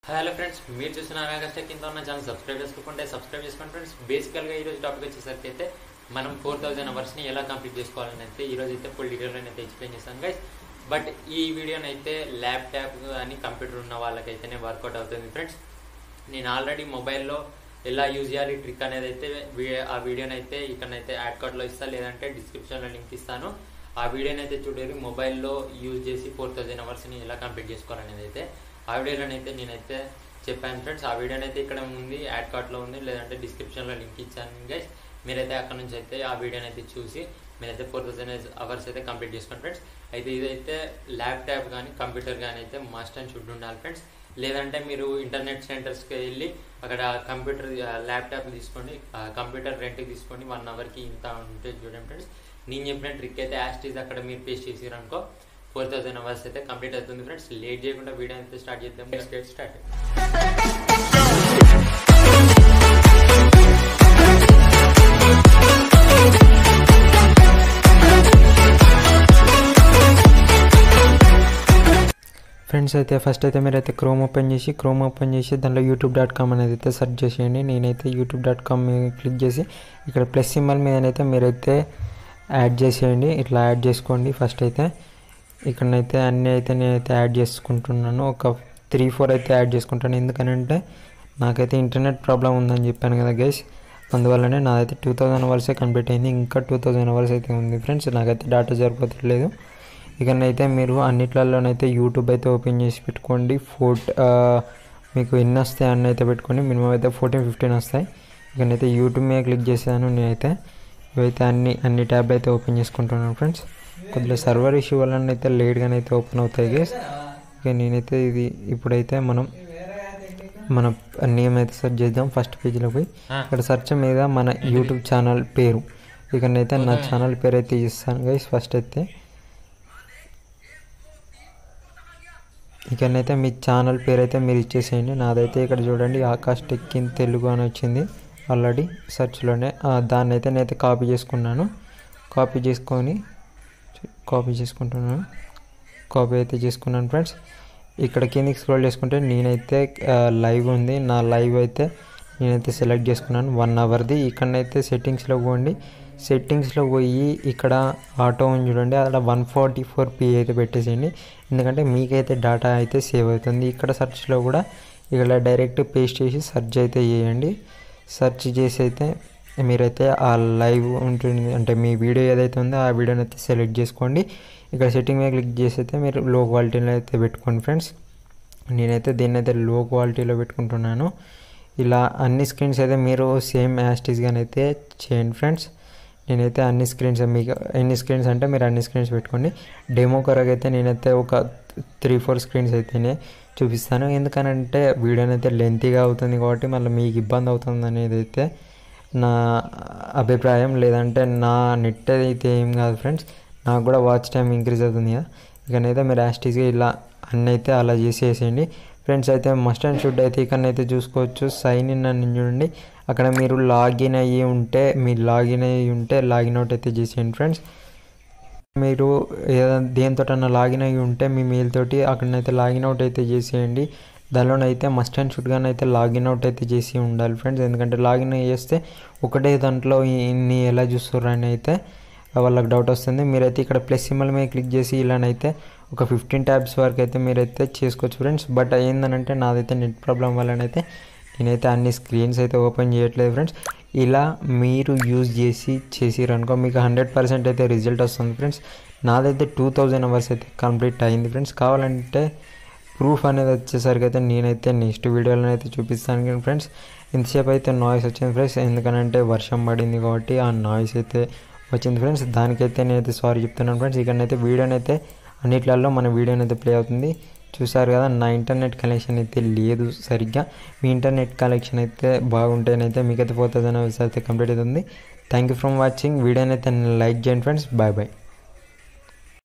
hello friends మీరు చూసిన అనాగస్ట కింద ఉన్న ఛానల్ సబ్స్క్రైబ్ చేసుకోకుంటే సబ్స్క్రైబ్ చేసుకోండి ఫ్రెండ్స్ బేసికల్గా ఈరోజు టాపిక్ వచ్చేసరికి అయితే మనం ఫోర్ థౌజండ్ అవర్స్ని ఎలా కంప్లీట్ చేసుకోవాలని అయితే ఈరోజు అయితే ఫుల్ డీటెయిల్ అయితే ఎక్స్ప్లెయిన్ చేస్తాను గైస్ బట్ ఈ వీడియోని అయితే ల్యాప్టాప్ కానీ కంప్యూటర్ ఉన్న వాళ్ళకైతేనే వర్కౌట్ అవుతుంది ఫ్రెండ్స్ నేను ఆల్రెడీ మొబైల్లో ఎలా యూజ్ చేయాలి ట్రిక్ అనేది అయితే వీ- ఆ వీడియోని అయితే ఇక్కడనైతే యాడ్ కార్డ్లో ఇస్తాను లేదంటే డిస్క్రిప్షన్లో లింక్ ఇస్తాను ఆ వీడియోని అయితే చూడండి మొబైల్లో యూజ్ చేసి ఫోర్ థౌజండ్ అవర్స్ని ఎలా కంప్లీట్ చేసుకోవాలనేది అయితే ఆ వీడియోలోనైతే నేనైతే చెప్పాను ఫ్రెండ్స్ ఆ వీడియోని అయితే ఇక్కడ ఉంది యాడ్ కార్డ్లో ఉంది లేదంటే డిస్క్రిప్షన్లో లింక్ ఇచ్చాను గైస్ మీరైతే అక్కడ నుంచి అయితే ఆ వీడియోని అయితే చూసి మీరైతే ఫోర్ థౌసండ్ అవర్స్ అయితే కంప్లీట్ చేసుకోండి ఫ్రెండ్స్ అయితే ఇదైతే ల్యాప్టాప్ కానీ కంప్యూటర్ కానీ అయితే మస్ట్ అండ్ షుడ్ ఉండాలి ఫ్రెండ్స్ లేదంటే మీరు ఇంటర్నెట్ సెంటర్స్కి వెళ్ళి అక్కడ కంప్యూటర్ ల్యాప్టాప్ తీసుకోండి కంప్యూటర్ రెంట్కి తీసుకోండి వన్ అవర్కి ఇంత ఉంటుంది చూడండి ఫ్రెండ్స్ నేను చెప్పిన ట్రిక్ అయితే యాస్టీజ్ అక్కడ మీరు పేస్ట్ చేసారు అనుకో ఫోర్ థౌసండ్ అవర్స్ అయితే కంప్లీట్ అవుతుంది ఫ్రెండ్స్ లేట్ చేయకుండా వీడియో అయితే స్టార్ట్ చేద్దాం నెక్స్ట్ స్టార్ట్ ఫ్రెండ్స్ అయితే ఫస్ట్ అయితే మీరైతే క్రోమ్ ఓపెన్ చేసి క్రోమ్ ఓపెన్ చేసి దాంట్లో యూట్యూబ్ డాట్ కామ్ అనేది అయితే సెర్చ్ చేసేయండి నేనైతే యూట్యూబ్ డాట్ కామ్ క్లిక్ చేసి ఇక్కడ ప్లస్ సింబల్ మీదనైతే మీరైతే యాడ్ చేసేయండి ఇట్లా యాడ్ చేసుకోండి ఫస్ట్ అయితే ఇక్కడనైతే అన్నీ అయితే నేనైతే యాడ్ చేసుకుంటున్నాను ఒక త్రీ ఫోర్ అయితే యాడ్ చేసుకుంటాను ఎందుకనంటే నాకైతే ఇంటర్నెట్ ప్రాబ్లం ఉందని చెప్పాను కదా గైస్ అందువల్లనే నాదైతే టూ థౌజండ్ అవర్సే కంప్లీట్ అయింది ఇంకా టూ థౌజండ్ అవర్స్ అయితే ఉంది ఫ్రెండ్స్ నాకైతే డేటా సరిపోతలేదు ఇకనైతే మీరు అన్నిట్లలోనైతే యూట్యూబ్ అయితే ఓపెన్ చేసి పెట్టుకోండి ఫోర్ మీకు ఎన్ని వస్తాయి అన్నీ అయితే పెట్టుకోండి మినిమం అయితే ఫోర్టీన్ ఫిఫ్టీన్ వస్తాయి ఇకనైతే యూట్యూబ్ మీద క్లిక్ చేశాను నేనైతే ఇవైతే అన్ని అన్ని ట్యాబ్ అయితే ఓపెన్ చేసుకుంటున్నాను ఫ్రెండ్స్ కొద్దిగా సర్వర్ ఇష్యూ వల్ల అయితే లేట్గానే అయితే ఓపెన్ అవుతాయి గేస్ ఇక నేనైతే ఇది ఇప్పుడైతే మనం మన నేమ్ అయితే సెర్చ్ చేద్దాం ఫస్ట్ పేజీలో పోయి ఇక్కడ సెర్చ్ మీద మన యూట్యూబ్ ఛానల్ పేరు ఇక్కడనైతే నా ఛానల్ పేరు అయితే ఇస్తాను గైస్ ఫస్ట్ అయితే ఇక్కడనైతే మీ ఛానల్ పేరు అయితే మీరు ఇచ్చేసేయండి నాదైతే ఇక్కడ చూడండి ఆకాష్ టెక్ ఇన్ తెలుగు అని వచ్చింది ఆల్రెడీ సెర్చ్లోనే దాన్ని అయితే నేనైతే కాపీ చేసుకున్నాను కాపీ చేసుకొని కాపీ చేసుకుంటున్నాను కాపీ అయితే చేసుకున్నాను ఫ్రెండ్స్ ఇక్కడ కిందికి స్క్రోల్ చేసుకుంటే నేనైతే లైవ్ ఉంది నా లైవ్ అయితే నేనైతే సెలెక్ట్ చేసుకున్నాను వన్ అవర్ది ఇక్కడనైతే సెట్టింగ్స్లో పోండి సెట్టింగ్స్లో పోయి ఇక్కడ ఆటో ఉంది చూడండి అక్కడ వన్ ఫార్టీ ఫోర్ పీ అయితే పెట్టేసేయండి ఎందుకంటే మీకైతే డేటా అయితే సేవ్ అవుతుంది ఇక్కడ సెర్చ్లో కూడా ఇక్కడ డైరెక్ట్ పేస్ట్ చేసి సెర్చ్ అయితే చేయండి సెర్చ్ చేసి అయితే మీరైతే ఆ లైవ్ ఉంటుంది అంటే మీ వీడియో ఏదైతే ఉందో ఆ వీడియోని అయితే సెలెక్ట్ చేసుకోండి ఇక్కడ సెట్టింగ్ మీద క్లిక్ చేసి అయితే మీరు లో క్వాలిటీలో అయితే పెట్టుకోండి ఫ్రెండ్స్ నేనైతే దీన్ని అయితే లో క్వాలిటీలో పెట్టుకుంటున్నాను ఇలా అన్ని స్క్రీన్స్ అయితే మీరు సేమ్ యాస్టీస్గానైతే చేయండి ఫ్రెండ్స్ నేనైతే అన్ని స్క్రీన్స్ మీకు ఎన్ని స్క్రీన్స్ అంటే మీరు అన్ని స్క్రీన్స్ పెట్టుకోండి డెమో కొరకు అయితే నేనైతే ఒక త్రీ ఫోర్ స్క్రీన్స్ అయితేనే చూపిస్తాను ఎందుకనంటే వీడియోని అయితే లెంతీగా అవుతుంది కాబట్టి మళ్ళీ మీకు ఇబ్బంది అవుతుంది అనేది అయితే నా అభిప్రాయం లేదంటే నా నెట్ అయితే ఏం కాదు ఫ్రెండ్స్ నాకు కూడా వాచ్ టైం ఇంక్రీజ్ అవుతుంది కదా ఇకనైతే మీరు యాస్టీస్గా ఇలా అన్నీ అయితే అలా చేసేసేయండి ఫ్రెండ్స్ అయితే మస్ట్ అండ్ షుడ్ అయితే ఇక్కడనైతే చూసుకోవచ్చు సైన్ ఇన్ అని చూడండి అక్కడ మీరు లాగిన్ అయ్యి ఉంటే మీరు లాగిన్ అయ్యి ఉంటే లాగిన్ అవుట్ అయితే చేసేయండి ఫ్రెండ్స్ మీరు ఏదైనా దేనితోటన్నా లాగిన్ అయ్యి ఉంటే మీ మెయిల్ తోటి అక్కడనైతే లాగిన్ అవుట్ అయితే చేసేయండి దానిలోనైతే మస్ట్ అండ్ షుడ్గానే అయితే లాగిన్ అవుట్ అయితే చేసి ఉండాలి ఫ్రెండ్స్ ఎందుకంటే లాగిన్ చేస్తే ఒకటే దాంట్లో ఇన్ని ఎలా చూస్తారు అని అయితే వాళ్ళకి డౌట్ వస్తుంది మీరైతే ఇక్కడ ప్లస్ సింబల్ మీద క్లిక్ చేసి ఇలానైతే ఒక ఫిఫ్టీన్ ట్యాబ్స్ వరకు అయితే మీరైతే చేసుకోవచ్చు ఫ్రెండ్స్ బట్ ఏంటంటే నాదైతే నెట్ ప్రాబ్లం వల్లనైతే నేనైతే అన్ని స్క్రీన్స్ అయితే ఓపెన్ చేయట్లేదు ఫ్రెండ్స్ ఇలా మీరు యూజ్ చేసి చేసిరనుకో మీకు హండ్రెడ్ పర్సెంట్ అయితే రిజల్ట్ వస్తుంది ఫ్రెండ్స్ నాదైతే టూ థౌజండ్ అవర్స్ అయితే కంప్లీట్ అయింది ఫ్రెండ్స్ కావాలంటే ప్రూఫ్ అనేది వచ్చేసరికి అయితే నేనైతే నెక్స్ట్ వీడియోలో అయితే చూపిస్తాను కానీ ఫ్రెండ్స్ ఇంతసేపు అయితే నాయిస్ వచ్చింది ఫ్రెండ్స్ ఎందుకనంటే వర్షం పడింది కాబట్టి ఆ నాయిస్ అయితే వచ్చింది ఫ్రెండ్స్ దానికైతే నేనైతే సారీ చెప్తున్నాను ఫ్రెండ్స్ ఇక్కడనైతే వీడియోనైతే అన్నిట్లలో మన వీడియోనైతే ప్లే అవుతుంది చూసారు కదా నా ఇంటర్నెట్ కనెక్షన్ అయితే లేదు సరిగ్గా మీ ఇంటర్నెట్ కనెక్షన్ అయితే బాగుంటేనైతే మీకైతే ఫోర్ థౌసండ్ అయితే కంప్లీట్ అవుతుంది థ్యాంక్ యూ ఫ్రమ్ వాచింగ్ వీడియోనైతే లైక్ చేయండి ఫ్రెండ్స్ బాయ్ బాయ్